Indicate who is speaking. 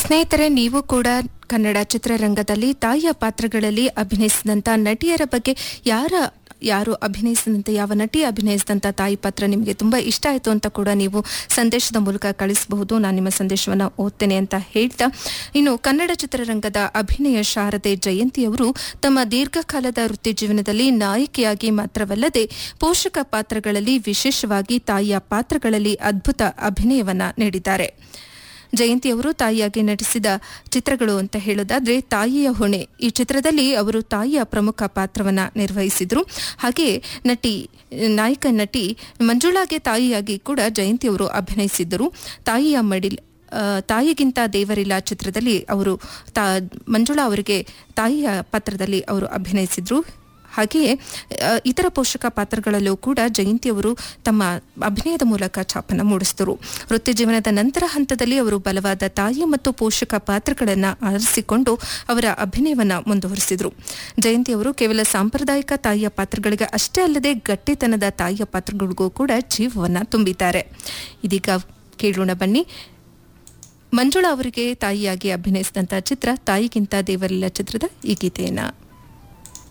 Speaker 1: ಸ್ನೇಹಿತರೆ ನೀವು ಕೂಡ ಕನ್ನಡ ಚಿತ್ರರಂಗದಲ್ಲಿ ತಾಯಿಯ ಪಾತ್ರಗಳಲ್ಲಿ ಅಭಿನಯಿಸಿದಂಥ ನಟಿಯರ ಬಗ್ಗೆ ಯಾರ ಯಾರು ಅಭಿನಯಿಸಿದಂಥ ಯಾವ ನಟಿ ಅಭಿನಯಿಸಿದಂಥ ತಾಯಿ ಪಾತ್ರ ನಿಮಗೆ ತುಂಬ ಇಷ್ಟ ಆಯಿತು ಅಂತ ಕೂಡ ನೀವು ಸಂದೇಶದ ಮೂಲಕ ಕಳಿಸಬಹುದು ನಾನು ನಿಮ್ಮ ಸಂದೇಶವನ್ನು ಓದ್ತೇನೆ ಅಂತ ಹೇಳ್ತಾ ಇನ್ನು ಕನ್ನಡ ಚಿತ್ರರಂಗದ ಅಭಿನಯ ಶಾರದೆ ಜಯಂತಿಯವರು ತಮ್ಮ ದೀರ್ಘಕಾಲದ ವೃತ್ತಿ ಜೀವನದಲ್ಲಿ ನಾಯಕಿಯಾಗಿ ಮಾತ್ರವಲ್ಲದೆ ಪೋಷಕ ಪಾತ್ರಗಳಲ್ಲಿ ವಿಶೇಷವಾಗಿ ತಾಯಿಯ ಪಾತ್ರಗಳಲ್ಲಿ ಅದ್ಭುತ ಅಭಿನಯವನ್ನ ನೀಡಿದ್ದಾರೆ ಜಯಂತಿಯವರು ತಾಯಿಯಾಗಿ ನಟಿಸಿದ ಚಿತ್ರಗಳು ಅಂತ ಹೇಳೋದಾದ್ರೆ ತಾಯಿಯ ಹೊಣೆ ಈ ಚಿತ್ರದಲ್ಲಿ ಅವರು ತಾಯಿಯ ಪ್ರಮುಖ ಪಾತ್ರವನ್ನ ನಿರ್ವಹಿಸಿದ್ರು ಹಾಗೆ ನಟಿ ನಾಯಕ ನಟಿ ಮಂಜುಳಾಗೆ ತಾಯಿಯಾಗಿ ಕೂಡ ಜಯಂತಿಯವರು ಅಭಿನಯಿಸಿದ್ದರು ತಾಯಿಯ ಮಡಿಲ್ ಆ, ತಾಯಿಗಿಂತ ದೇವರಿಲ್ಲ ಚಿತ್ರದಲ್ಲಿ ಅವರು ತಾ ಮಂಜುಳಾ ಅವರಿಗೆ ತಾಯಿಯ ಪಾತ್ರದಲ್ಲಿ ಅವರು ಅಭಿನಯಿಸಿದ್ರು ಹಾಗೆಯೇ ಆ, ಇತರ ಪೋಷಕ ಪಾತ್ರಗಳಲ್ಲೂ ಕೂಡ ಜಯಂತಿಯವರು ತಮ್ಮ ಅಭಿನಯದ ಮೂಲಕ ಛಾಪನ್ನು ಮೂಡಿಸಿದರು ವೃತ್ತಿ ಜೀವನದ ನಂತರ ಹಂತದಲ್ಲಿ ಅವರು ಬಲವಾದ ತಾಯಿ ಮತ್ತು ಪೋಷಕ ಪಾತ್ರಗಳನ್ನು ಆರಿಸಿಕೊಂಡು ಅವರ ಅಭಿನಯವನ್ನು ಮುಂದುವರಿಸಿದರು ಜಯಂತಿಯವರು ಕೇವಲ ಸಾಂಪ್ರದಾಯಿಕ ತಾಯಿಯ ಪಾತ್ರಗಳಿಗೆ ಅಷ್ಟೇ ಅಲ್ಲದೆ ಗಟ್ಟಿತನದ ತಾಯಿಯ ಪಾತ್ರಗಳಿಗೂ ಕೂಡ ಜೀವವನ್ನು ತುಂಬಿದ್ದಾರೆ ಇದೀಗ ಕೇಳೋಣ ಬನ್ನಿ ಮಂಜುಳಾ ಅವರಿಗೆ ತಾಯಿಯಾಗಿ ಅಭಿನಯಿಸಿದಂಥ ಚಿತ್ರ ತಾಯಿಗಿಂತ ದೇವರಿಲ್ಲ ಚಿತ್ರದ ಈ ಗೀತೆಯನ್ನ